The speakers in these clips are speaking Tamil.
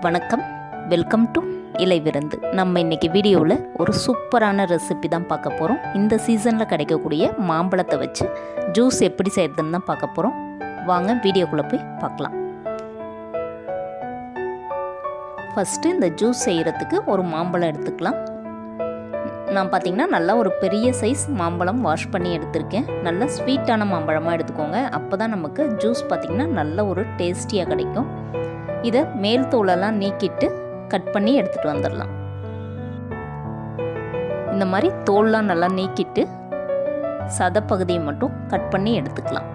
வணக்கம் வெல்கம் டு இலை விருந்து நம்ம இன்னைக்கு வீடியோவில் ஒரு சூப்பரான ரெசிபி தான் பார்க்க போகிறோம் இந்த சீசனில் கிடைக்கக்கூடிய மாம்பழத்தை வச்சு ஜூஸ் எப்படி செய்யறதுன்னு தான் பார்க்க போகிறோம் வாங்க வீடியோக்குள்ளே போய் பார்க்கலாம் ஃபஸ்ட்டு இந்த ஜூஸ் செய்கிறதுக்கு ஒரு மாம்பழம் எடுத்துக்கலாம் நான் பார்த்தீங்கன்னா நல்லா ஒரு பெரிய சைஸ் மாம்பழம் வாஷ் பண்ணி எடுத்திருக்கேன் நல்ல ஸ்வீட்டான மாம்பழமாக எடுத்துக்கோங்க அப்போ தான் நமக்கு ஜூஸ் பார்த்திங்கன்னா நல்ல ஒரு டேஸ்டியாக கிடைக்கும் இதை மேல் தோலெல்லாம் நீக்கிட்டு கட் பண்ணி எடுத்துகிட்டு வந்துடலாம் இந்த மாதிரி தோல்லாம் நல்லா நீக்கிட்டு சதப்பகுதியை மட்டும் கட் பண்ணி எடுத்துக்கலாம்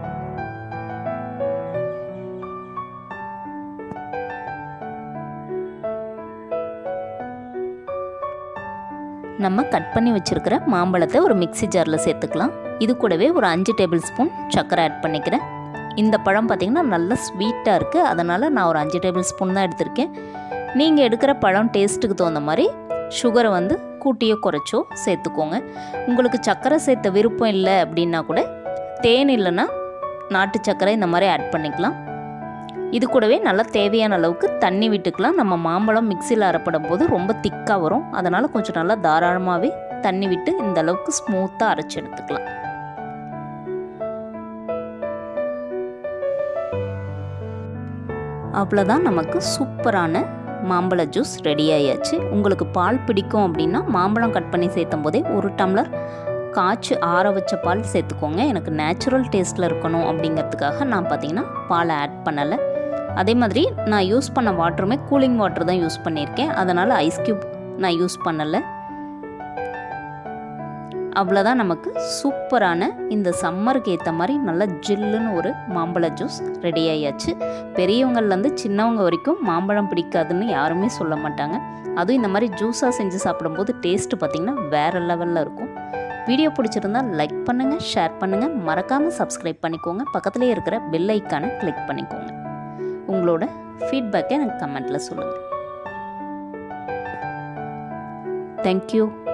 நம்ம கட் பண்ணி வச்சுருக்கிற மாம்பழத்தை ஒரு மிக்சி ஜாரில் சேர்த்துக்கலாம் இது கூடவே ஒரு அஞ்சு டேபிள் ஸ்பூன் சர்க்கரை ஆட் பண்ணிக்கிறேன் இந்த பழம் பார்த்திங்கன்னா நல்லா ஸ்வீட்டாக இருக்குது அதனால் நான் ஒரு அஞ்சு டேபிள் ஸ்பூன் தான் எடுத்திருக்கேன் நீங்கள் எடுக்கிற பழம் டேஸ்ட்டுக்கு தகுந்த மாதிரி சுகரை வந்து கூட்டியோ குறைச்சோ சேர்த்துக்கோங்க உங்களுக்கு சர்க்கரை சேர்த்த விருப்பம் இல்லை அப்படின்னா கூட தேன் இல்லைன்னா நாட்டு சர்க்கரை இந்த மாதிரி ஆட் பண்ணிக்கலாம் இது கூடவே நல்லா தேவையான அளவுக்கு தண்ணி விட்டுக்கலாம் நம்ம மாம்பழம் மிக்சியில் அரைப்படும் போது ரொம்ப திக்காக வரும் அதனால் கொஞ்சம் நல்லா தாராளமாகவே தண்ணி விட்டு இந்த அளவுக்கு ஸ்மூத்தாக அரைச்சி எடுத்துக்கலாம் அவ்வளோதான் நமக்கு சூப்பரான மாம்பழ ஜூஸ் ரெடி ஆயாச்சு உங்களுக்கு பால் பிடிக்கும் அப்படின்னா மாம்பழம் கட் பண்ணி சேர்த்தும் போதே ஒரு டம்ளர் காய்ச்சி ஆற வச்ச பால் சேர்த்துக்கோங்க எனக்கு நேச்சுரல் டேஸ்ட்டில் இருக்கணும் அப்படிங்கிறதுக்காக நான் பார்த்தீங்கன்னா பாலை ஆட் பண்ணலை அதே மாதிரி நான் யூஸ் பண்ண வாட்டருமே கூலிங் வாட்டர் தான் யூஸ் பண்ணியிருக்கேன் அதனால் ஐஸ் க்யூப் நான் யூஸ் பண்ணலை அவ்வளோதான் நமக்கு சூப்பரான இந்த சம்மருக்கு ஏற்ற மாதிரி நல்லா ஜில்லுன்னு ஒரு மாம்பழ ஜூஸ் ரெடி ஆயாச்சு பெரியவங்கள்லேருந்து சின்னவங்க வரைக்கும் மாம்பழம் பிடிக்காதுன்னு யாருமே சொல்ல மாட்டாங்க அதுவும் இந்த மாதிரி ஜூஸாக செஞ்சு சாப்பிடும்போது டேஸ்ட்டு பார்த்திங்கன்னா வேறு லெவலில் இருக்கும் வீடியோ பிடிச்சிருந்தா லைக் பண்ணுங்கள் ஷேர் பண்ணுங்கள் மறக்காமல் சப்ஸ்கிரைப் பண்ணிக்கோங்க பக்கத்துலேயே இருக்கிற பெல் ஐக்கானை கிளிக் பண்ணிக்கோங்க உங்களோட ஃபீட்பேக்கை எனக்கு கமெண்ட்டில் சொல்லுங்கள் தேங்க்யூ